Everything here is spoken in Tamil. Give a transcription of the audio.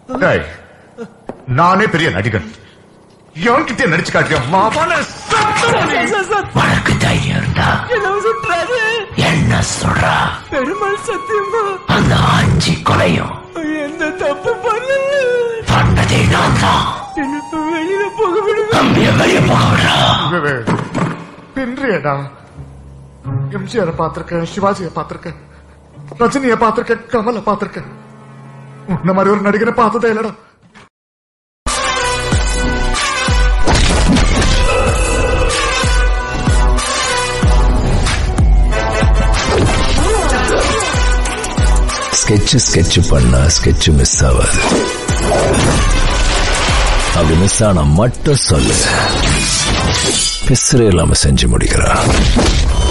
டேய், நானே பெரிய நடிகன் என்கிட்ட நடிச்சு காட்டியா மாமான உனக்கு தைரியம் இருந்தா என்ன சுற்றாரு என்ன சொல்றா பெருமாள் சத்தியமா அந்த அஞ்சு கொலையும் எந்த தப்பு பண்ணல பண்ணதே நான் தான் எனக்கு வெளியில போக விடுங்க தம்பிய வெளிய போக விடுறா பின்றியடா எம்ஜிஆர் பார்த்திருக்கேன் சிவாஜியை பார்த்திருக்கேன் ரஜினியை பார்த்திருக்கேன் கமலை பார்த்திருக்கேன் உன்ன மாதிரி ஒரு நடிகரை பார்த்ததே இல்லடா ஸ்கெட்ச் ஸ்கெட்ச் பண்ணா ஸ்கெட்ச் மிஸ் ஆகாது அப்படி மிஸ் ஆனா மட்டும் சொல்லு பிசுறு இல்லாம செஞ்சு முடிக்கிறா